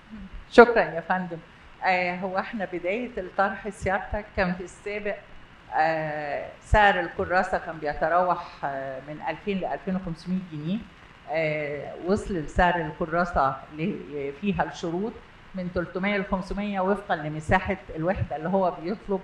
شكرا يا فندم آه هو احنا بدايه الطرح سيادتك كان في السابق آه سعر الكراسه كان بيتراوح آه من 2000 ل 2500 جنيه آه وصل سعر الكراسه اللي فيها الشروط من 300 ل 500 وفقا لمساحه الوحده اللي هو بيطلب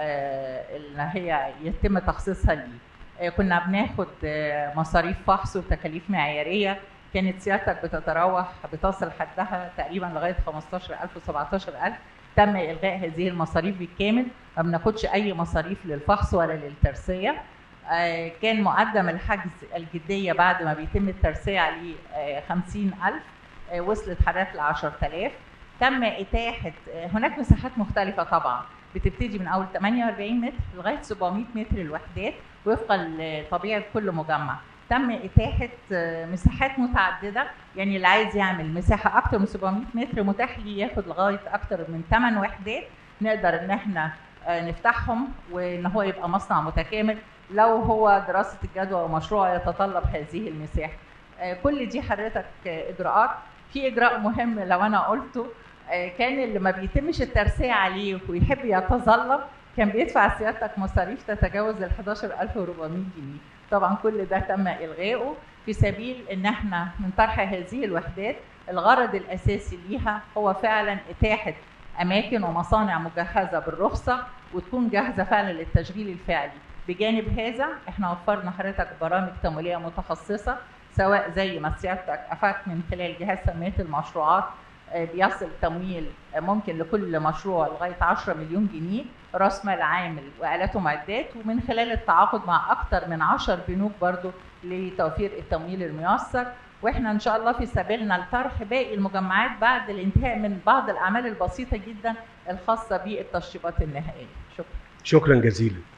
آه اللي هي يتم تخصيصها ليه آه كنا بناخد آه مصاريف فحص وتكاليف معياريه كانت سيادتك بتتراوح بتصل حدها تقريبا لغايه 15000 و 17000 تم الغاء هذه المصاريف بالكامل ما بناخدش اي مصاريف للفحص ولا للترسيه آه كان مقدم الحجز الجديه بعد ما بيتم الترسيه عليه آه 50000 آه وصلت حضرتك ل 10000 تم اتاحه هناك مساحات مختلفه طبعا بتبتدي من اول 48 متر لغايه 700 متر الوحدات وفقا لطبيعه كل مجمع تم اتاحه مساحات متعدده يعني اللي عايز يعمل مساحه اكتر من 700 متر متاح ليه ياخد لغايه اكتر من 8 وحدات نقدر ان احنا نفتحهم وان هو يبقى مصنع متكامل لو هو دراسه الجدوى ومشروع يتطلب هذه المساحه كل دي حضرتك اجراءات في اجراء مهم لو انا قلته كان اللي ما بيتمش الترسية عليه ويحب يتظلم كان بيدفع سيادتك مصاريف تتجاوز ال 11400 جنيه طبعا كل ده تم الغائه في سبيل ان احنا من طرح هذه الوحدات الغرض الاساسي ليها هو فعلا اتاحه اماكن ومصانع مجهزه بالرخصه وتكون جاهزه فعلا للتشغيل الفعلي بجانب هذا احنا وفرنا حضرتك برامج تمويليه متخصصه سواء زي ما سيادتك افدت من خلال جهاز تنميه المشروعات بيصل تمويل ممكن لكل مشروع لغايه 10 مليون جنيه راس مال عامل والات ومعدات ومن خلال التعاقد مع اكثر من 10 بنوك برضو لتوفير التمويل الميسر واحنا ان شاء الله في سبيلنا لطرح باقي المجمعات بعد الانتهاء من بعض الاعمال البسيطه جدا الخاصه بالتشطيبات النهائيه شكرا شكرا جزيلا